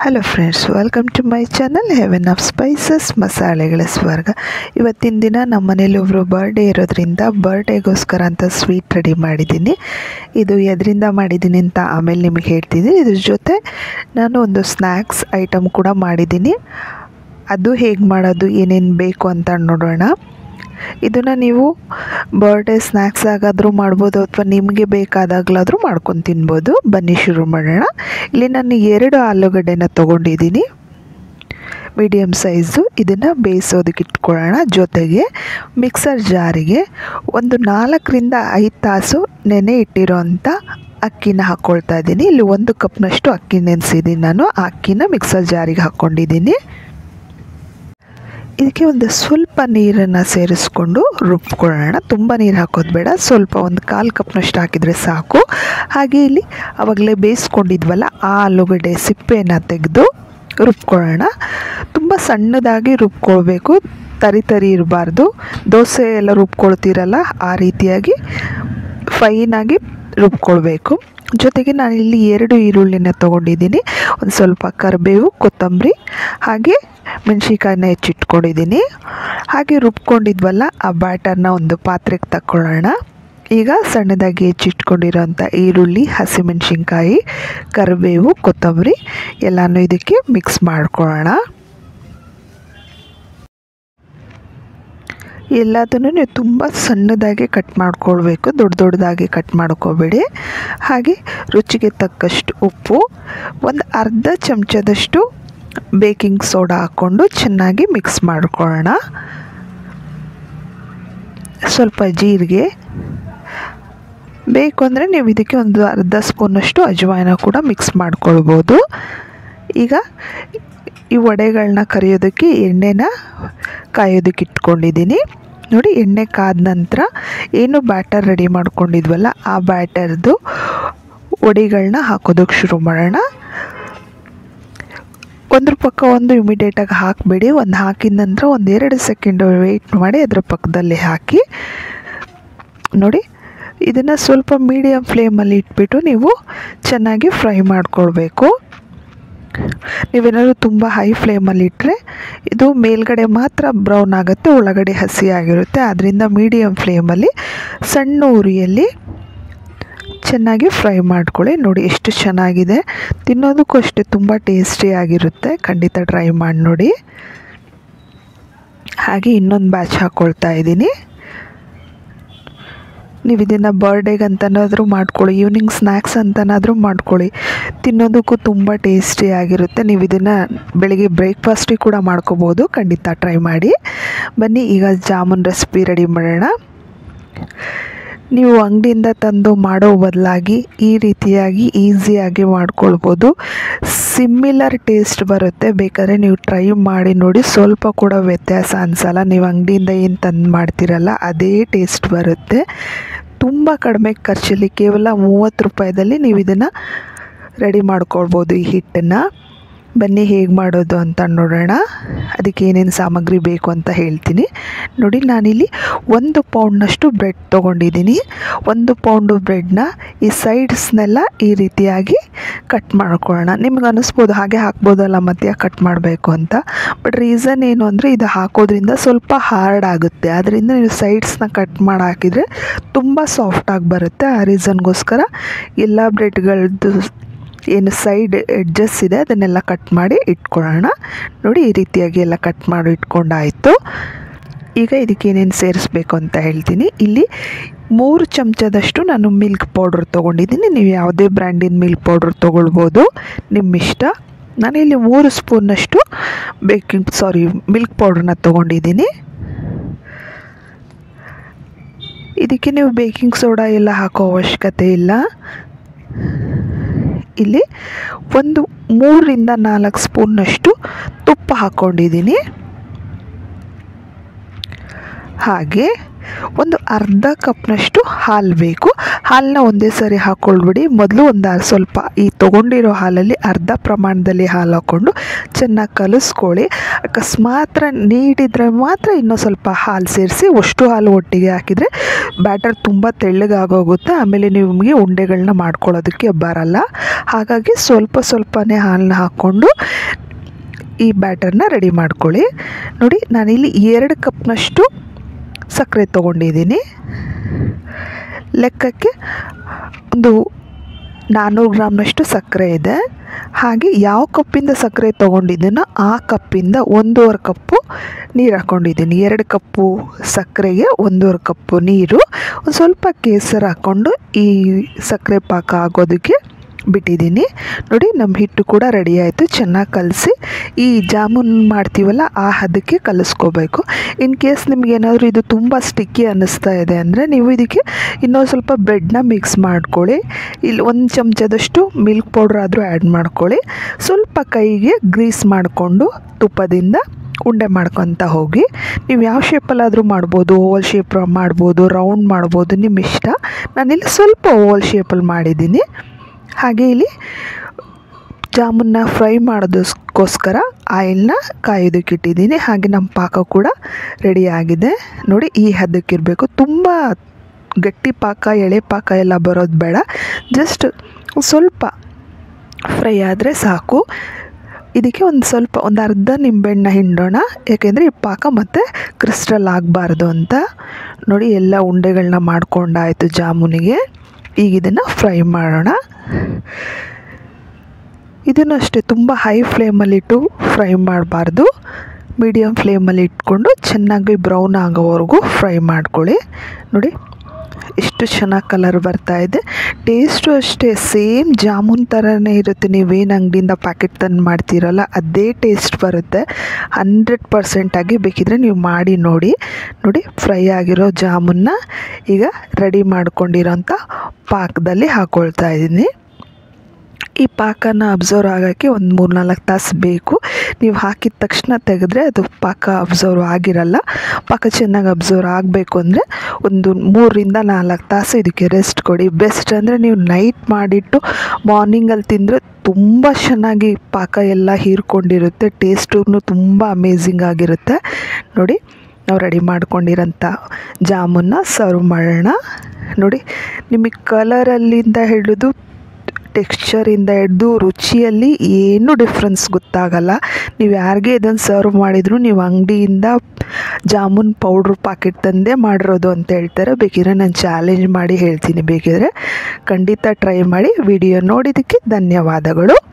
hello friends welcome to my channel heaven of spices ಮಸಾಲೆಗಳ ಸ್ವರ್ಗ ಇವತ್ತಿನ ದಿನ ನಮ್ಮ ಮನೇಲಿ ಒಬ್ಬರು ಬರ್ಡೇ ಇರೋದ್ರಿಂದ ಬರ್ಡೇಗೋಸ್ಕರ ಅಂತ ಸ್ವೀಟ್ ರೆಡಿ ಮಾಡಿದ್ದೀನಿ ಇದು ಎದರಿಂದ ಮಾಡಿದ್ದೀನಿ ಅಂತ ಆಮೇಲೆ ನಿಮಗೆ ಹೇಳ್ತೀನಿ ಇದ್ರ ಜೊತೆ ನಾನು ಒಂದು ಸ್ನ್ಯಾಕ್ಸ್ ಐಟಮ್ ಕೂಡ ಮಾಡಿದ್ದೀನಿ ಅದು ಹೇಗೆ ಮಾಡೋದು ಏನೇನು ಬೇಕು ಅಂತ ನೋಡೋಣ ಇದನ್ನು ನೀವು ಬರ್ಡೇ ಸ್ನ್ಯಾಕ್ಸ್ ಆಗಾದರೂ ಮಾಡ್ಬೋದು ಅಥವಾ ನಿಮಗೆ ಬೇಕಾದಾಗಲಾದರೂ ಮಾಡ್ಕೊಂಡು ತಿನ್ಬೋದು ಬನ್ನಿ ಶುರು ಮಾಡೋಣ ಇಲ್ಲಿ ನಾನು ಎರಡು ಆಲೂಗಡ್ಡೆನ ತೊಗೊಂಡಿದ್ದೀನಿ ಮೀಡಿಯಮ್ ಸೈಜು ಇದನ್ನು ಬೇಯಿಸೋದಕ್ಕೆ ಇಟ್ಕೊಳ್ಳೋಣ ಜೊತೆಗೆ ಮಿಕ್ಸರ್ ಜಾರಿಗೆ ಒಂದು ನಾಲ್ಕರಿಂದ ಐದು ತಾಸು ನೆನೆ ಇಟ್ಟಿರೋಂಥ ಅಕ್ಕಿನ ಹಾಕ್ಕೊಳ್ತಾ ಇದ್ದೀನಿ ಇಲ್ಲಿ ಒಂದು ಕಪ್ನಷ್ಟು ಅಕ್ಕಿ ನೆನೆಸಿದ್ದೀನಿ ನಾನು ಆ ಅಕ್ಕಿನ ಮಿಕ್ಸರ್ ಜಾರಿಗೆ ಹಾಕ್ಕೊಂಡಿದ್ದೀನಿ ಇದಕ್ಕೆ ಒಂದು ಸ್ವಲ್ಪ ನೀರನ್ನು ಸೇರಿಸ್ಕೊಂಡು ರುಬ್ಕೊಳ್ಳೋಣ ತುಂಬ ನೀರು ಹಾಕೋದು ಬೇಡ ಸ್ವಲ್ಪ ಒಂದು ಕಾಲು ಕಪ್ನಷ್ಟು ಹಾಕಿದರೆ ಸಾಕು ಹಾಗೆ ಇಲ್ಲಿ ಆವಾಗಲೇ ಬೇಯಿಸ್ಕೊಂಡಿದ್ವಲ್ಲ ಆ ಆಲೂಗಡ್ಡೆ ಸಿಪ್ಪೆಯನ್ನು ತೆಗೆದು ರುಬ್ಕೊಳ್ಳೋಣ ತುಂಬ ಸಣ್ಣದಾಗಿ ರುಬ್ಕೊಳ್ಬೇಕು ತರಿ ತರಿ ಇರಬಾರ್ದು ದೋಸೆ ಎಲ್ಲ ರುಬ್ಕೊಳ್ತೀರಲ್ಲ ಆ ರೀತಿಯಾಗಿ ಫೈನಾಗಿ ರುಬ್ಕೊಳ್ಬೇಕು ಜೊತೆಗೆ ನಾನು ಇಲ್ಲಿ ಎರಡು ಈರುಳ್ಳಿನ ತೊಗೊಂಡಿದ್ದೀನಿ ಒಂದು ಸ್ವಲ್ಪ ಕರಿಬೇವು ಕೊತ್ತಂಬರಿ ಹಾಗೆ ಮೆಣಸಿನ್ಕಾಯಿನ ಹೆಚ್ಚಿಟ್ಕೊಂಡಿದ್ದೀನಿ ಹಾಗೆ ರುಬ್ಕೊಂಡಿದ್ವಲ್ಲ ಆ ಬ್ಯಾಟರ್ನ ಒಂದು ಪಾತ್ರೆಗೆ ತಗೊಳ್ಳೋಣ ಈಗ ಸಣ್ಣದಾಗಿ ಹೆಚ್ಚಿಟ್ಕೊಂಡಿರೋಂಥ ಈರುಳ್ಳಿ ಹಸಿಮೆಣಸಿನ್ಕಾಯಿ ಕರಿಬೇವು ಕೊತ್ತಂಬರಿ ಎಲ್ಲನೂ ಇದಕ್ಕೆ ಮಿಕ್ಸ್ ಮಾಡ್ಕೊಳ್ಳೋಣ ಎಲ್ಲದನ್ನು ನೀವು ತುಂಬ ಸಣ್ಣದಾಗಿ ಕಟ್ ಮಾಡ್ಕೊಳ್ಬೇಕು ದೊಡ್ಡ ದೊಡ್ಡದಾಗಿ ಕಟ್ ಮಾಡ್ಕೋಬೇಡಿ ಹಾಗೆ ರುಚಿಗೆ ತಕ್ಕಷ್ಟು ಉಪ್ಪು ಒಂದು ಅರ್ಧ ಚಮಚದಷ್ಟು ಬೇಕಿಂಗ್ ಸೋಡಾ ಹಾಕ್ಕೊಂಡು ಚೆನ್ನಾಗಿ ಮಿಕ್ಸ್ ಮಾಡ್ಕೊಳ್ಳೋಣ ಸ್ವಲ್ಪ ಜೀರಿಗೆ ಬೇಕು ಅಂದರೆ ನೀವು ಇದಕ್ಕೆ ಒಂದು ಅರ್ಧ ಸ್ಪೂನಷ್ಟು ಅಜವಾಯಿನ ಕೂಡ ಮಿಕ್ಸ್ ಮಾಡ್ಕೊಳ್ಬೋದು ಈಗ ಈ ವಡೆಗಳನ್ನ ಕರಿಯೋದಕ್ಕೆ ಎಣ್ಣೆನ ಕಾಯೋದಕ್ಕೆ ಇಟ್ಕೊಂಡಿದ್ದೀನಿ ನೋಡಿ ಎಣ್ಣೆ ಕಾದ ನಂತರ ಏನು ಬ್ಯಾಟರ್ ರೆಡಿ ಮಾಡ್ಕೊಂಡಿದ್ವಲ್ಲ ಆ ಬ್ಯಾಟರ್ದು ವಡೆಗಳನ್ನ ಹಾಕೋದಕ್ಕೆ ಶುರು ಮಾಡೋಣ ಒಂದ್ರ ಪಕ್ಕ ಒಂದು ಇಮಿಡಿಯೇಟಾಗಿ ಹಾಕಬೇಡಿ ಒಂದು ಹಾಕಿದ ನಂತರ ಒಂದು ಎರಡು ಸೆಕೆಂಡ್ ವೆಯ್ಟ್ ಮಾಡಿ ಅದರ ಪಕ್ಕದಲ್ಲಿ ಹಾಕಿ ನೋಡಿ ಇದನ್ನು ಸ್ವಲ್ಪ ಮೀಡಿಯಮ್ ಫ್ಲೇಮಲ್ಲಿ ಇಟ್ಬಿಟ್ಟು ನೀವು ಚೆನ್ನಾಗಿ ಫ್ರೈ ಮಾಡ್ಕೊಳ್ಬೇಕು ನೀವೇನಾದ್ರು ತುಂಬ ಹೈ ಫ್ಲೇಮಲ್ಲಿ ಇಟ್ಟರೆ ಇದು ಮೇಲ್ಗಡೆ ಮಾತ್ರ ಬ್ರೌನ್ ಆಗುತ್ತೆ ಒಳಗಡೆ ಹಸಿ ಆಗಿರುತ್ತೆ ಆದ್ದರಿಂದ ಮೀಡಿಯಮ್ ಫ್ಲೇಮಲ್ಲಿ ಸಣ್ಣ ಉರಿಯಲ್ಲಿ ಚೆನ್ನಾಗಿ ಫ್ರೈ ಮಾಡ್ಕೊಳ್ಳಿ ನೋಡಿ ಎಷ್ಟು ಚೆನ್ನಾಗಿದೆ ತಿನ್ನೋದಕ್ಕೂ ಅಷ್ಟೇ ತುಂಬ ಟೇಸ್ಟಿಯಾಗಿರುತ್ತೆ ಖಂಡಿತ ಟ್ರೈ ಮಾಡಿ ನೋಡಿ ಹಾಗೆ ಇನ್ನೊಂದು ಬ್ಯಾಚ್ ಹಾಕ್ಕೊಳ್ತಾ ಇದ್ದೀನಿ ನೀವು ಇದನ್ನು ಬರ್ಡೇಗೆ ಅಂತನಾದರೂ ಮಾಡ್ಕೊಳ್ಳಿ ಈವ್ನಿಂಗ್ ಸ್ನ್ಯಾಕ್ಸ್ ಅಂತನಾದರೂ ಮಾಡ್ಕೊಳ್ಳಿ ತಿನ್ನೋದಕ್ಕೂ ತುಂಬ ಟೇಸ್ಟಿಯಾಗಿರುತ್ತೆ ನೀವು ಇದನ್ನು ಬೆಳಿಗ್ಗೆ ಬ್ರೇಕ್ಫಾಸ್ಟಿಗೆ ಕೂಡ ಮಾಡ್ಕೋಬೋದು ಖಂಡಿತ ಟ್ರೈ ಮಾಡಿ ಬನ್ನಿ ಈಗ ಜಾಮೂನ್ ರೆಸಿಪಿ ರೆಡಿ ಮಾಡೋಣ ನೀವು ಅಂಗಡಿಯಿಂದ ತಂದು ಮಾಡೋ ಬದಲಾಗಿ ಈ ರೀತಿಯಾಗಿ ಈಸಿಯಾಗಿ ಮಾಡ್ಕೊಳ್ಬೋದು ಸಿಮ್ಮಿಲರ್ ಟೇಸ್ಟ್ ಬರುತ್ತೆ ಬೇಕಾದ್ರೆ ನೀವು ಟ್ರೈ ಮಾಡಿ ನೋಡಿ ಸ್ವಲ್ಪ ಕೂಡ ವ್ಯತ್ಯಾಸ ಅನಿಸಲ್ಲ ನೀವು ಅಂಗಡಿಯಿಂದ ಏನು ತಂದು ಮಾಡ್ತೀರಲ್ಲ ಅದೇ ಟೇಸ್ಟ್ ಬರುತ್ತೆ ತುಂಬ ಕಡಿಮೆ ಖರ್ಚಲ್ಲಿ ಕೇವಲ ಮೂವತ್ತು ರೂಪಾಯಿದಲ್ಲಿ ನೀವು ಇದನ್ನು ರೆಡಿ ಮಾಡ್ಕೊಳ್ಬೋದು ಈ ಹಿಟ್ಟನ್ನು ಬನ್ನಿ ಹೇಗೆ ಮಾಡೋದು ಅಂತ ನೋಡೋಣ ಅದಕ್ಕೆ ಏನೇನು ಸಾಮಗ್ರಿ ಬೇಕು ಅಂತ ಹೇಳ್ತೀನಿ ನೋಡಿ ನಾನಿಲ್ಲಿ ಒಂದು ಪೌಂಡ್ನಷ್ಟು ಬ್ರೆಡ್ ತೊಗೊಂಡಿದ್ದೀನಿ ಒಂದು ಪೌಂಡು ಬ್ರೆಡ್ನ ಈ ಸೈಡ್ಸ್ನೆಲ್ಲ ಈ ರೀತಿಯಾಗಿ ಕಟ್ ಮಾಡ್ಕೊಳ್ಳೋಣ ನಿಮ್ಗೆ ಅನ್ನಿಸ್ಬೋದು ಹಾಗೆ ಹಾಕ್ಬೋದಲ್ಲ ಮತ್ತೆ ಕಟ್ ಮಾಡಬೇಕು ಅಂತ ಬಟ್ ರೀಸನ್ ಏನು ಅಂದರೆ ಇದು ಹಾಕೋದ್ರಿಂದ ಸ್ವಲ್ಪ ಹಾರ್ಡ್ ಆಗುತ್ತೆ ಅದರಿಂದ ನೀವು ಸೈಡ್ಸ್ನ ಕಟ್ ಮಾಡಿ ಹಾಕಿದರೆ ತುಂಬ ಸಾಫ್ಟಾಗಿ ಬರುತ್ತೆ ಆ ರೀಸನ್ಗೋಸ್ಕರ ಎಲ್ಲ ಬ್ರೆಡ್ಗಳದ್ದು ಏನು ಸೈಡ್ ಎಡ್ಜಸ್ ಇದೆ ಅದನ್ನೆಲ್ಲ ಕಟ್ ಮಾಡಿ ಇಟ್ಕೊಳ್ಳೋಣ ನೋಡಿ ಈ ರೀತಿಯಾಗಿ ಎಲ್ಲ ಕಟ್ ಮಾಡಿ ಇಟ್ಕೊಂಡಾಯಿತು ಈಗ ಇದಕ್ಕೆ ಏನೇನು ಸೇರಿಸ್ಬೇಕು ಅಂತ ಹೇಳ್ತೀನಿ ಇಲ್ಲಿ ಮೂರು ಚಮಚದಷ್ಟು ನಾನು ಮಿಲ್ಕ್ ಪೌಡ್ರ್ ತೊಗೊಂಡಿದ್ದೀನಿ ನೀವು ಯಾವುದೇ ಬ್ರ್ಯಾಂಡಿನ ಮಿಲ್ಕ್ ಪೌಡ್ರ್ ತೊಗೊಳ್ಬೋದು ನಿಮ್ಮ ಇಷ್ಟ ನಾನಿಲ್ಲಿ ಮೂರು ಸ್ಪೂನ್ನಷ್ಟು ಬೇಕಿಂಗ್ ಸಾರಿ ಮಿಲ್ಕ್ ಪೌಡ್ರನ್ನ ತೊಗೊಂಡಿದ್ದೀನಿ ಇದಕ್ಕೆ ನೀವು ಬೇಕಿಂಗ್ ಸೋಡಾ ಎಲ್ಲ ಹಾಕೋ ಅವಶ್ಯಕತೆ ಇಲ್ಲ ಇಲ್ಲಿ ಒಂದು ಮೂರರಿಂದ ನಾಲ್ಕು ಸ್ಪೂನ್ನಷ್ಟು ತುಪ್ಪ ಹಾಕ್ಕೊಂಡಿದ್ದೀನಿ ಹಾಗೆ ಒಂದು ಅರ್ಧ ಕಪ್ನಷ್ಟು ಹಾಲು ಬೇಕು ಹಾಲನ್ನ ಒಂದೇ ಸರಿ ಹಾಕ್ಕೊಳ್ಬಿಡಿ ಮೊದಲು ಒಂದು ಅರ್- ಸ್ವಲ್ಪ ಈ ತೊಗೊಂಡಿರೋ ಹಾಲಲ್ಲಿ ಅರ್ಧ ಪ್ರಮಾಣದಲ್ಲಿ ಹಾಲು ಹಾಕ್ಕೊಂಡು ಚೆನ್ನಾಗಿ ಕಲಿಸ್ಕೊಳ್ಳಿ ಅಕಸ್ಮಾತ್ ನೀಡಿದರೆ ಮಾತ್ರ ಇನ್ನೂ ಸ್ವಲ್ಪ ಹಾಲು ಸೇರಿಸಿ ಅಷ್ಟು ಹಾಲು ಒಟ್ಟಿಗೆ ಹಾಕಿದರೆ ಬ್ಯಾಟರ್ ತುಂಬ ತೆಳ್ಳಗಾಗೋಗುತ್ತೆ ಆಮೇಲೆ ನಿಮಗೆ ಉಂಡೆಗಳನ್ನ ಮಾಡ್ಕೊಳ್ಳೋದಕ್ಕೆ ಬರಲ್ಲ ಹಾಗಾಗಿ ಸ್ವಲ್ಪ ಸ್ವಲ್ಪನೇ ಹಾಲನ್ನ ಹಾಕ್ಕೊಂಡು ಈ ಬ್ಯಾಟರ್ನ ರೆಡಿ ಮಾಡ್ಕೊಳ್ಳಿ ನೋಡಿ ನಾನಿಲ್ಲಿ ಎರಡು ಕಪ್ನಷ್ಟು ಸಕ್ಕರೆ ತೊಗೊಂಡಿದ್ದೀನಿ ಲೆಕ್ಕಕ್ಕೆ ಒಂದು ನಾನ್ನೂರು ಗ್ರಾಮ್ನಷ್ಟು ಸಕ್ಕರೆ ಇದೆ ಹಾಗೆ ಯಾವ ಕಪ್ಪಿಂದ ಸಕ್ಕರೆ ತೊಗೊಂಡಿದ್ದೀನೋ ಆ ಕಪ್ಪಿಂದ ಒಂದೂವರೆ ಕಪ್ಪು ನೀರು ಹಾಕ್ಕೊಂಡಿದ್ದೀನಿ ಎರಡು ಕಪ್ಪು ಸಕ್ಕರೆಗೆ ಒಂದೂವರೆ ಕಪ್ಪು ನೀರು ಒಂದು ಸ್ವಲ್ಪ ಕೇಸರ ಹಾಕ್ಕೊಂಡು ಈ ಸಕ್ಕರೆ ಪಾಕ ಆಗೋದಕ್ಕೆ ಬಿಟ್ಟಿದ್ದೀನಿ ನೋಡಿ ನಮ್ಮ ಹಿಟ್ಟು ಕೂಡ ರೆಡಿ ಆಯಿತು ಚೆನ್ನಾಗಿ ಕಲಸಿ ಈ ಜಾಮೂನ್ ಮಾಡ್ತೀವಲ್ಲ ಆ ಹದಕ್ಕೆ ಕಲಿಸ್ಕೋಬೇಕು ಇನ್ ಕೇಸ್ ನಿಮಗೇನಾದರೂ ಇದು ತುಂಬ ಸ್ಟಿಕ್ಕಿ ಅನ್ನಿಸ್ತಾ ಇದೆ ಅಂದರೆ ನೀವು ಇದಕ್ಕೆ ಇನ್ನೊಂದು ಸ್ವಲ್ಪ ಬ್ರೆಡ್ನ ಮಿಕ್ಸ್ ಮಾಡ್ಕೊಳ್ಳಿ ಇಲ್ಲಿ ಒಂದು ಚಮಚದಷ್ಟು ಮಿಲ್ಕ್ ಪೌಡ್ರ್ ಆದರೂ ಆ್ಯಡ್ ಮಾಡ್ಕೊಳ್ಳಿ ಸ್ವಲ್ಪ ಕೈಗೆ ಗ್ರೀಸ್ ಮಾಡಿಕೊಂಡು ತುಪ್ಪದಿಂದ ಉಂಡೆ ಮಾಡ್ಕೊತ ಹೋಗಿ ನೀವು ಯಾವ ಶೇಪಲ್ಲಾದರೂ ಮಾಡ್ಬೋದು ಓವಲ್ ಶೇಪ್ ಮಾಡ್ಬೋದು ರೌಂಡ್ ಮಾಡ್ಬೋದು ನಿಮ್ಮ ಇಷ್ಟ ನಾನಿಲ್ಲಿ ಸ್ವಲ್ಪ ಓವಲ್ ಶೇಪಲ್ಲಿ ಮಾಡಿದ್ದೀನಿ ಹಾಗೆ ಇಲ್ಲಿ ಜಾಮೂನ್ನ ಫ್ರೈ ಮಾಡೋದಕ್ಕೋಸ್ಕರ ಆಯಿಲ್ನ ಕಾಯೋದಕ್ಕೆ ಇಟ್ಟಿದ್ದೀನಿ ಹಾಗೆ ನಮ್ಮ ಪಾಕ ಕೂಡ ರೆಡಿ ಆಗಿದೆ ನೋಡಿ ಈ ಹದಕ್ಕಿರಬೇಕು ತುಂಬ ಗಟ್ಟಿ ಪಾಕ ಎಳೆ ಪಾಕ ಎಲ್ಲ ಬರೋದು ಬೇಡ ಜಸ್ಟ್ ಸ್ವಲ್ಪ ಫ್ರೈ ಆದರೆ ಸಾಕು ಇದಕ್ಕೆ ಒಂದು ಸ್ವಲ್ಪ ಒಂದು ಅರ್ಧ ನಿಂಬೆಹಣ್ಣ ಹಿಂಡೋಣ ಯಾಕೆಂದರೆ ಈ ಪಾಕ ಮತ್ತು ಕ್ರಿಸ್ಟಲ್ ಆಗಬಾರ್ದು ಅಂತ ನೋಡಿ ಎಲ್ಲ ಉಂಡೆಗಳನ್ನ ಮಾಡ್ಕೊಂಡಾಯಿತು ಜಾಮೂನಿಗೆ ಈಗ ಇದನ್ನು ಫ್ರೈ ಮಾಡೋಣ ಇದನ್ನು ಅಷ್ಟೇ ತುಂಬ ಹೈ ಫ್ಲೇಮಲ್ಲಿಟ್ಟು ಫ್ರೈ ಮಾಡಬಾರ್ದು ಮೀಡಿಯಮ್ ಫ್ಲೇಮಲ್ಲಿ ಇಟ್ಕೊಂಡು ಚೆನ್ನಾಗಿ ಬ್ರೌನ್ ಆಗೋವರೆಗೂ ಫ್ರೈ ಮಾಡ್ಕೊಳ್ಳಿ ನೋಡಿ ಎಷ್ಟು ಚೆನ್ನಾಗಿ ಕಲರ್ ಬರ್ತಾ ಇದೆ ಟೇಸ್ಟು ಅಷ್ಟೇ ಸೇಮ್ ಜಾಮೂನ್ ಥರನೇ ಇರುತ್ತೆ ನೀವೇನು ಅಂಗಡಿಯಿಂದ ಪ್ಯಾಕೆಟ್ ತಂದು ಮಾಡ್ತೀರಲ್ಲ ಅದೇ ಟೇಸ್ಟ್ ಬರುತ್ತೆ ಹಂಡ್ರೆಡ್ ಪರ್ಸೆಂಟಾಗಿ ಬೇಕಿದ್ರೆ ನೀವು ಮಾಡಿ ನೋಡಿ ನೋಡಿ ಫ್ರೈ ಆಗಿರೋ ಜಾಮೂನ್ನ ಈಗ ರೆಡಿ ಮಾಡ್ಕೊಂಡಿರೋಂಥ ಪಾಕದಲ್ಲಿ ಹಾಕ್ಕೊಳ್ತಾ ಇದ್ದೀನಿ ಈ ಪಾಕನ ಅಬ್ಸರ್ವ್ ಆಗೋಕ್ಕೆ ಒಂದು ಮೂರು ನಾಲ್ಕು ತಾಸು ಬೇಕು ನೀವು ಹಾಕಿದ ತಕ್ಷಣ ತೆಗೆದ್ರೆ ಅದು ಪಾಕ ಅಬ್ಸರ್ವ್ ಆಗಿರಲ್ಲ ಪಾಕ ಚೆನ್ನಾಗಿ ಅಬ್ಸರ್ವ್ ಆಗಬೇಕು ಅಂದರೆ ಒಂದು ಮೂರರಿಂದ ನಾಲ್ಕು ತಾಸು ಇದಕ್ಕೆ ರೆಸ್ಟ್ ಕೊಡಿ ಬೆಸ್ಟ್ ಅಂದರೆ ನೀವು ನೈಟ್ ಮಾಡಿಟ್ಟು ಮಾರ್ನಿಂಗಲ್ಲಿ ತಿಂದರೆ ತುಂಬ ಚೆನ್ನಾಗಿ ಪಾಕ ಎಲ್ಲ ಹೀರ್ಕೊಂಡಿರುತ್ತೆ ಟೇಸ್ಟೂ ತುಂಬ ಅಮೇಝಿಂಗ್ ಆಗಿರುತ್ತೆ ನೋಡಿ ನಾವು ರೆಡಿ ಮಾಡ್ಕೊಂಡಿರೋಂಥ ಜಾಮೂನ್ನ ಸರ್ವ್ ಮಾಡೋಣ ನೋಡಿ ನಿಮಗೆ ಕಲರಲ್ಲಿಂದ ಹಿಡಿದು ಟೆಕ್ಸ್ಚರಿಂದ ಹಿಡ್ದು ರುಚಿಯಲ್ಲಿ ಏನೂ ಡಿಫ್ರೆನ್ಸ್ ಗೊತ್ತಾಗಲ್ಲ ನೀವು ಯಾರಿಗೆ ಇದನ್ನು ಸರ್ವ್ ಮಾಡಿದ್ರು ನೀವು ಅಂಗಡಿಯಿಂದ ಜಾಮೂನ್ ಪೌಡ್ರ್ ಪಾಕೆಟ್ ತಂದೇ ಮಾಡಿರೋದು ಅಂತ ಹೇಳ್ತಾರೆ ಬೇಕಿದ್ರೆ ನಾನು ಚಾಲೆಂಜ್ ಮಾಡಿ ಹೇಳ್ತೀನಿ ಬೇಕಿದ್ರೆ ಖಂಡಿತ ಟ್ರೈ ಮಾಡಿ ವಿಡಿಯೋ ನೋಡಿದ್ದಕ್ಕೆ ಧನ್ಯವಾದಗಳು